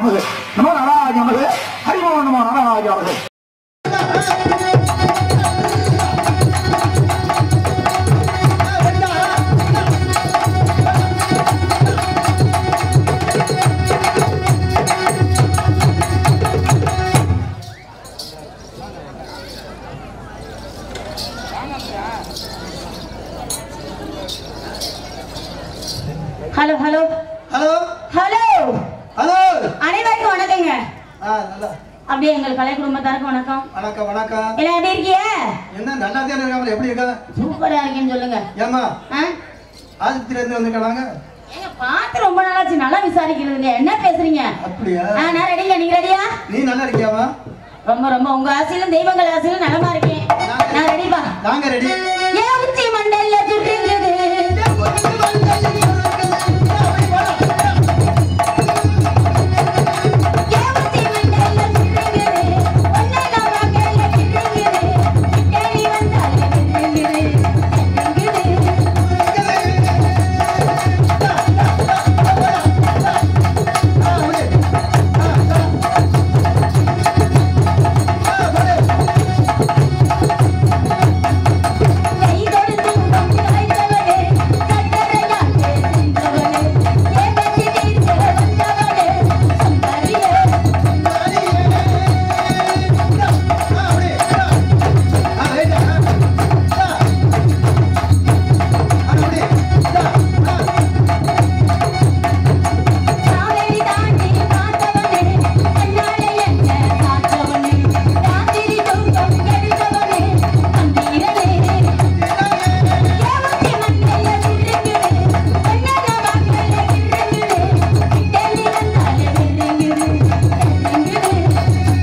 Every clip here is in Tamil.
நமது நமோ நாராஜ நமது ஹரிமோ நமோ நாராஜ நமது hello hello hello hello hello அனைவருக்கும் வணக்கங்க ஆ நல்லா அப்படியே எங்கள் கலை குடும்பத்தாருக்கு வணக்கம் வணக்கம் வணக்கம் எல்லாம் எப்படி இருக்கீங்க என்ன நல்லா தான் இருக்காம எப்படி இருக்கா சூப்பரா இருக்கேன்னு சொல்லுங்க ஏமா ஆ? ஆஸ்பத்திரியில இருந்து வந்திருக்காங்க ஏங்க பார்த்து ரொம்ப நாளாச்சு நல்லா விசாரிக்கிறது இல்லையா என்ன பேசுறீங்க அப்படியா ஆ, நான் ரெடிங்க நீங்க ரெடியா நீ நல்லா இருக்கியாமா ரொம்ப ரொம்ப உங்க ஆசையிலும் தெய்வங்கள் ஆசையிலும் நலமா இருக்கேன் நான் ரெடிப்பா நாங்க ரெடி ஏன் உச்சி மண்டல்ல சுற்றுங்குது ஏன் உச்சி மண்டல்ல சுற்றுங்குது ஒன்னை நான் வாங்கல கிட்டுங்குது தேடி வந்தாலே கிட்டுங்குது கிட்டுங்குது கை கொடுத்து காய்ந்தவனே கட்டரையாலே சென்றவனே ஏன் பற்றி தீர்க்க வந்தவனே சம்பரியே காவேரி தாண்டி பார்த்தவனே கண்ணாலே என்ன காத்தவனே ராத்திரி தூக்கம் கெடுத்தவனே தம்பீரனே ஏவத்தி மண்ணில சிறுங்குது கண்ணால வாக்கல கிருங்குது கிட்டலி வந்தாலே விருங்குது விருங்குது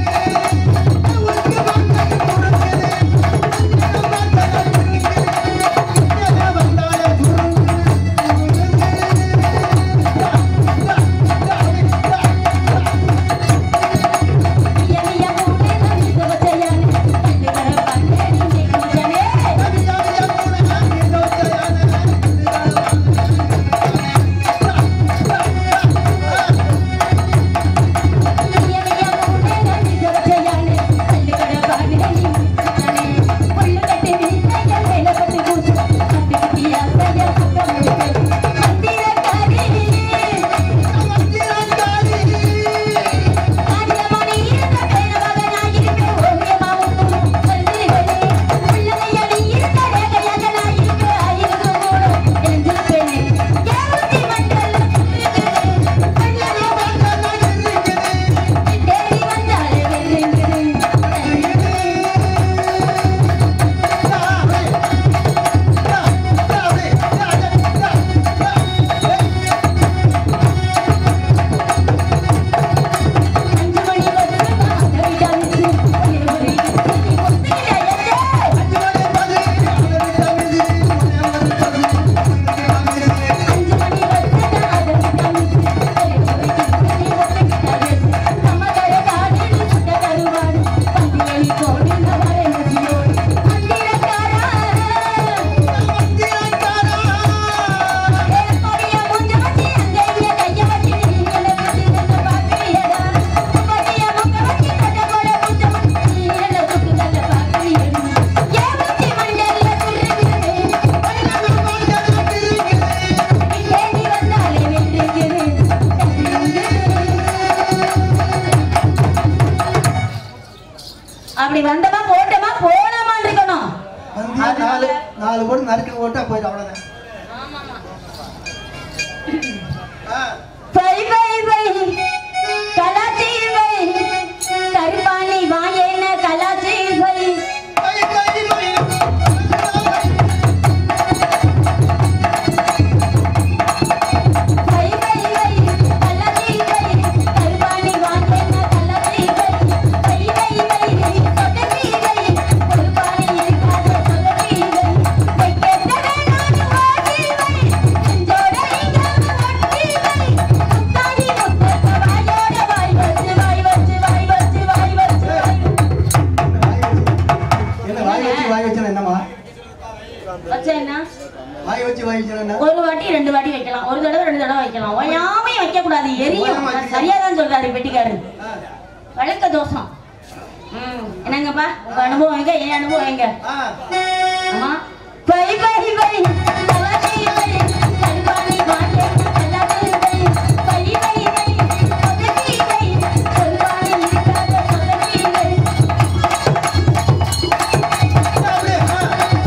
யமிய பூனே நதி தவச்சயானே கண்டு கர பண்ணே நீ குஜனே யமிய பூனே நதி தவச்சயானே கண்டு கர பண்ணே நீ குஜனே புல்லு கட்டி வீசைய மேல பட்டு கூச்சு கட்டி கட்டியா சைய பக்கம் முழுக்க மந்திரக்காரி ஆரியமணி இருந்த பேரவக நான் இருப்பேன் ஓவியமா உண்டும் சொல்லிருக்கனே உள்ளதையடி இருந்த ரேகையாக நான் இருக்க ஆயிரம் மூலம் எழுந்திருப்பேனே ஏவத்தி மண்டல் கண்ணலே தேடி வந்தாலே வெல்லுங்குது அஞ்சு மணி வந்து மாதவிடாது ஒரே ஒரு இடி முத்திரையதே அஞ்சு மணி வந்து மாதவிடாது ஒரே ஒரு இடி முத்திரையதே கமகர காடில் சுட்ட கருவாடு பந்தியை கோடின வரேசியோடு மந்திரக்காரா ஏற்படிய முஞ்ச வச்சி அங்கைய கைய வச்சி நீங்கள வச்சி நின்னு பாக்குறியடா படிய முக்க வச்சி கட்ட போட முஞ்ச வச்சி நீங்கள சுக்கு கல்ல பாக்குறியடா ஏவத்தி மண்டல்ல சுருங்குது தேடி வந்தாலே வெல்லுங்குது அப்படி வந்தமா போட்டமா போனமான்னு இருக்கணும் நாலு நாலு போட்டு நறுக்கு ஓட்டா போயிடும் அவ்வளவுதான் ஆ, பை பை பை கலாச்சி பை கருப்பாணி வாயேன கலாச்சி பை கை, கை, கை. பை பை பை கலாச்சி பை கருப்பாணி வாயேன கலாச்சி பை பை பை பை சொகசி பை கருப்பாணி இருக்காத சொகசி பை வைக்கத்தட நாடு வாடி பை நெஞ்சோட இங்காம ஒட்டி பை முத்தாடி முத்தத்த வாயோட வாய் வச்சு வாய் வச்சு வாய் வச்சு வாய் வச்சு என்ன வாய் வச்சு வாய் வச்சா என்னமா வச்சா என்ன வாய் வச்சு வாய் வச்சா என்ன ஒரு வாட்டி ரெண்டு வாட்டி வைக்கலாம் ஒரு தடவை ரெண்டு தடவை வைக்கலாம் ஓயாமையும் வைக்க கூடாது அது எரியும் நான் சரியா தான் சொல்றாரு பெட்டிக்காரரு ஆ, வழக்க தோஷம் ம் என்னங்கப்பா உங்க அனுபவம் எங்க என் அனுபவம் எங்க ஆ. ஆமா பை பை பை கலதி பை கல்வாணி வாட்டே கலதி பை பை பை பை சொதகி பை கல்வாணி இருக்காத சொதகி பை அப்படியே, ஆ.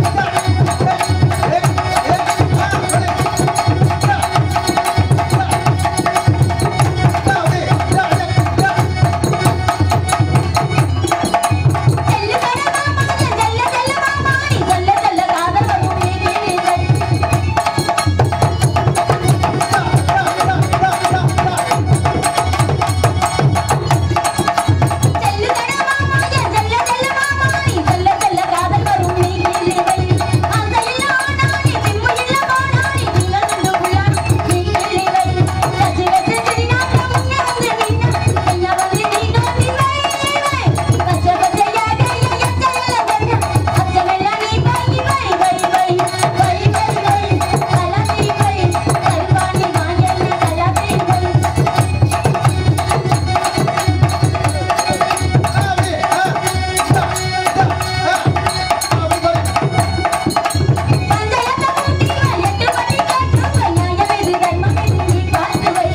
ஏ, ஏ, ஆ, அப்படியே. ஆ. ஆ, அப்படியே. ஆ, ஆ, ஆ. செல்ல கட மாமா செல்ல செல்ல மாமா நீ சொல்ல சொல்ல காதல் வரும் நீ நீ செல்ல கட மாமா செல்ல செல்ல மாமா நீ சொல்ல சொல்ல காதல் வரும் நீ நீ அந்த இல்ல ஆனானி திம்மு இல்ல போனானி நீங்கள் ரெண்டு புள்ளானி நீ நீ கச்சி கச்சி திரினாக்க முன்ன வந்து நின்ன என்ன வந்து நீ நோக்கி வை கச்ச கச்சையாக எச்சல்ல கண்ண அச்சமெல்ல நீ வை வை வை வை வை வை வை கலதி வை கல்வாணி வாங்கென்ன கலதி வை பஞ்சயத்த பூட்டி எட்டு படி காற்றும் நியாயம் இது தர்மம் இது நீ பார்த்து வை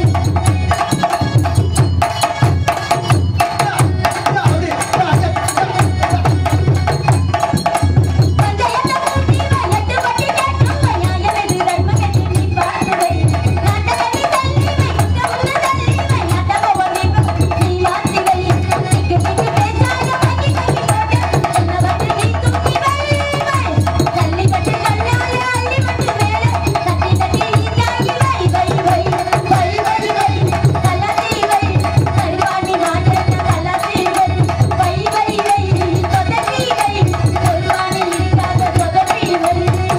பஞ்சயத்த பூட்டி எட்டு படி காற்றும் நியாயம் இது தர்மம் இது நீ பார்த்து வை நாட்டகனி தள்ளி வை கவுல தள்ளி வை நாட்டகவனி நீ மாத்தி வை திக்கு திக்கு பேசாத மங்கி மங்கி போட்டு என்ன வந்து நீ தூக்கி வை வை தள்ளி கட்டு கண்ணால அள்ளி மட்டு மேல தட்டி தட்டி ஈர்க்காகி வை வை வை வை வை வை கலதி வை கருவாணி வாட்டன கலதி வை வை வை வை சொதப்பி வை கருவாணி இருக்காத சொதப்பி வை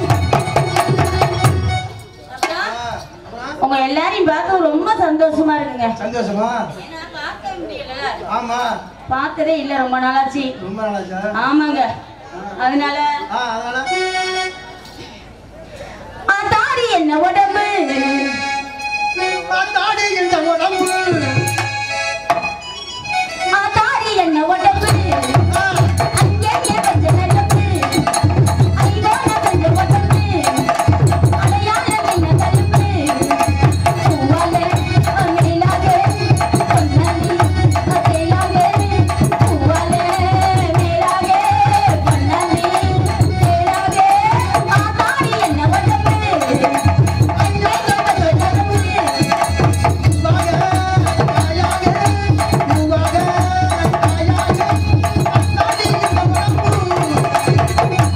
உங்க எல்லாரையும் பார்க்க ரொம்ப சந்தோஷமா இருக்குங்க சந்தோஷமா ஏன்னா பார்க்க முடியல ஆமா பார்த்ததே இல்ல ரொம்ப நாளாச்சு ரொம்ப நாளாச்சா ஆமாங்க அதனால ஆ அதனால தாடி என்ன உடம்பு தாடி இந்த உடம்பு தாடி என்ன உடம்பு ஆ, அங்கே கொஞ்சம் நடப்பு ஐயோன கொஞ்சம் உடம்பு அடையாளம் என்ன கருப்பு பூவாலே மேலாக பொன்னாடி தேலாக பூவாலே மேலாக பொன்னாடி தேலாக தாடி என்ன உடம்பு அங்கே கொஞ்சம் நடப்பு வாக, வாயாக, பூவாக, காயாக, தாடி இந்த உடம்பு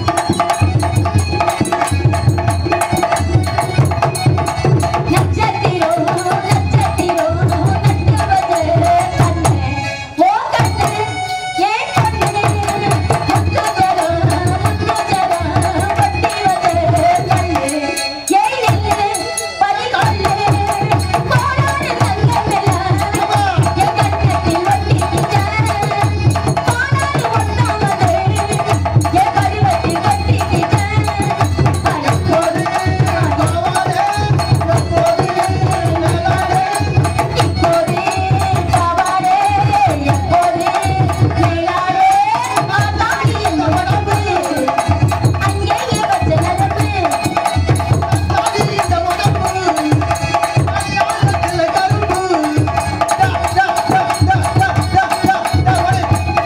நட்சத்திரோ நட்சத்திரோ நட்டுவது கண்ணு ஓ கண்ணு ஏன் கண்ணு முத்துச்சரோ முத்துச்சரோ கொட்டிவது கண்ணு ஏன் நெல்லு பறிகொள்ளு கோடான தங்கமெல்லாம் என் கண்ணத்தில் ஒட்டிக்கிச்சான் காணாது ஒட்டாமது என் கருவத்தில் கொட்டிக்கிச்சான் பழத்தோடு பாவாடே, எப்போது மேலாடே, இப்போது பாவாடே எப்போது மேலாடே ஆத்தாடி என்ன உடம்பு அங்கேயே வச்ச நரம்பு தாடி இந்த உடம்பு அடையாளத்தில் கரும்பு டா, டா, டா, டா, டா, டா, டா, டா, வரை.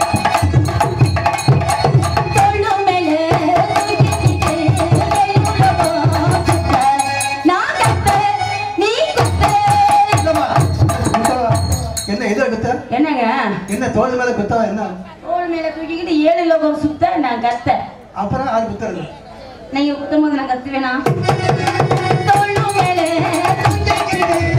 தொழு மேலே தூக்கிக்கிட்டு எழுலகம் சுத்த நான் கத்த நீ குத்த இல்லம்மா, குத்தவா? என்ன எதிர குத்த என்னங்க என்ன தோல் மேல குத்தவா என்ன தோள் மேல தூக்கிக்கிட்டு ஏழு லோகம் சுத்த நான் கத்த அப்புறம் அது குத்துறது நீங்க குத்தும் போது நான் கத்துவேனா தொழு மேலே தூக்கிக்கிட்டு